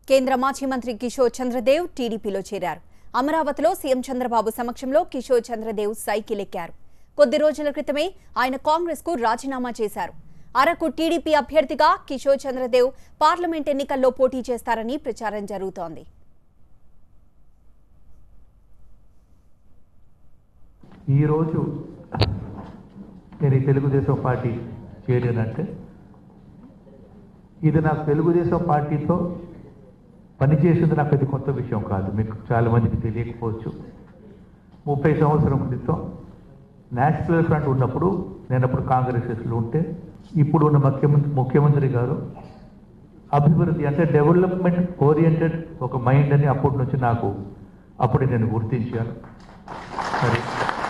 కేంద్ర మాజీ మంత్రి కిషోర్ చంద్రదేవ్ టీడీపీలో చేరారు అమరావతిలో సీఎం చంద్రబాబు సమక్షంలో కిషోర్ చంద్రదేవ్ సైకిల్ ఎక్కారు కొద్ది రోజుల క్రితమే ఆయన కాంగ్రెస్ కు రాజీనామా చేశారు అరకు టీడీపీ అభ్యర్థిగా కిషోర్ చంద్రదేవ్ పార్లమెంట్ ఎన్నికల్లో పోటీ చేస్తారని ప్రచారం జరుగుతోంది ఈరోజు నేను ఈ తెలుగుదేశం పార్టీ చేరానంటే ఇది నాకు తెలుగుదేశం పార్టీతో పనిచేసింది నాకు అది కొత్త విషయం కాదు మీకు చాలా మందికి తెలియకపోవచ్చు ముప్పై సంవత్సరం క్రితం నేషనల్ ఫ్రంట్ ఉన్నప్పుడు నేను అప్పుడు కాంగ్రెస్లో ఉంటే ఇప్పుడు ఉన్న ముఖ్యమంత్రి ముఖ్యమంత్రి గారు అభివృద్ధి అంటే డెవలప్మెంట్ ఓరియంటెడ్ ఒక మైండ్ అని అప్పటి నుంచి నాకు అప్పుడు నేను గుర్తించాను మరి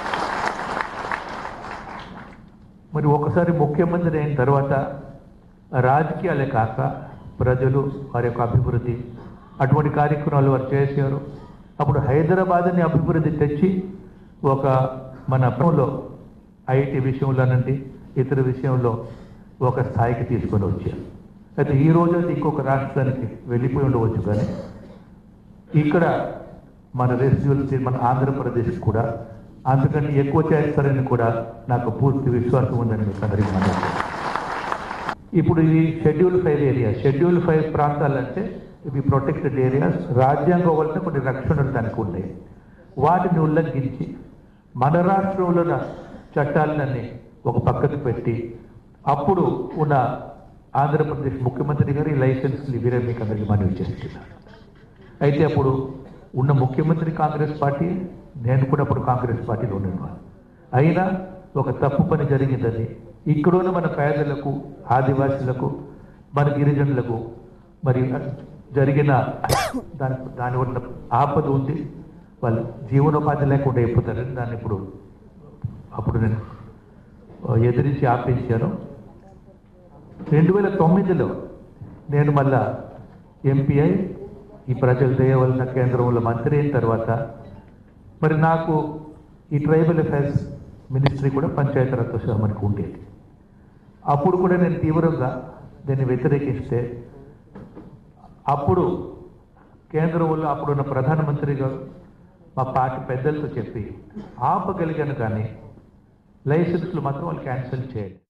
మరి ఒకసారి ముఖ్యమంత్రి అయిన తర్వాత రాజకీయాలే కాక ప్రజలు వారి యొక్క అభివృద్ధి అటువంటి కార్యక్రమాలు వారు చేశారు అప్పుడు హైదరాబాద్ని అభివృద్ధి తెచ్చి ఒక మన ప్రభులో ఐటీ విషయంలోనండి ఇతర విషయంలో ఒక స్థాయికి తీసుకొని వచ్చారు అయితే ఈ రోజు అది ఇంకొక రాష్ట్రానికి వెళ్ళిపోయి ఉండవచ్చు కానీ ఇక్కడ మన రెసిడ్యూల్ మన ఆంధ్రప్రదేశ్ కూడా అంతకంటే ఎక్కువ చేస్తారని కూడా నాకు పూర్తి విశ్వాసం ఉందని మీకు అందరికీ మనం ఇప్పుడు ఇవి schedule five area schedule five ప్రాంతాలంటే ఇవి ప్రొటెక్టెడ్ ఏరియాస్ రాజ్యాంగం వలన కొన్ని రక్షణలు దానికి ఉన్నాయి వాటిని ఉల్లంఘించి మన రాష్ట్రంలో ఉన్న చట్టాలన్నీ ఒక పక్కకు పెట్టి అప్పుడు ఉన్న ఆంధ్రప్రదేశ్ ముఖ్యమంత్రి గారు ఈ లైసెన్స్లు ఇవిరే మీకు అందరికీ మనవి చేస్తున్నారు అయితే అప్పుడు ఉన్న ముఖ్యమంత్రి కాంగ్రెస్ పార్టీ నేను కూడా అప్పుడు కాంగ్రెస్ పార్టీలో ఉండేవాడు అయినా ఒక తప్పు పని జరిగిందని ఇక్కడున్న మన పేదలకు ఆదివాసులకు మన గిరిజనులకు మరి జరిగిన దాని దాని వల్ల ఆపద ఉంది వాళ్ళు జీవనోపాధి లేకుండా అయిపోతారని దాన్ని ఇప్పుడు అప్పుడు నేను ఎదిరించి ఆపించాను రెండు వేల తొమ్మిదిలో నేను మళ్ళా ఎంపీఐ ఈ ప్రజల దయ వలన కేంద్రంలో మంత్రి అయిన తర్వాత మరి నాకు ఈ ట్రైబల్ అఫైర్స్ మినిస్ట్రీ కూడా పంచాయతీరాజ్తో సహా మనకు ఉండేది అప్పుడు కూడా నేను తీవ్రంగా దీన్ని వ్యతిరేకిస్తే అప్పుడు కేంద్రంలో అప్పుడున్న ప్రధానమంత్రి గారు మా పార్టీ పెద్దలతో చెప్పి ఆపగలిగాను కానీ లైసెన్స్లు మాత్రం వాళ్ళు క్యాన్సిల్ చేయాలి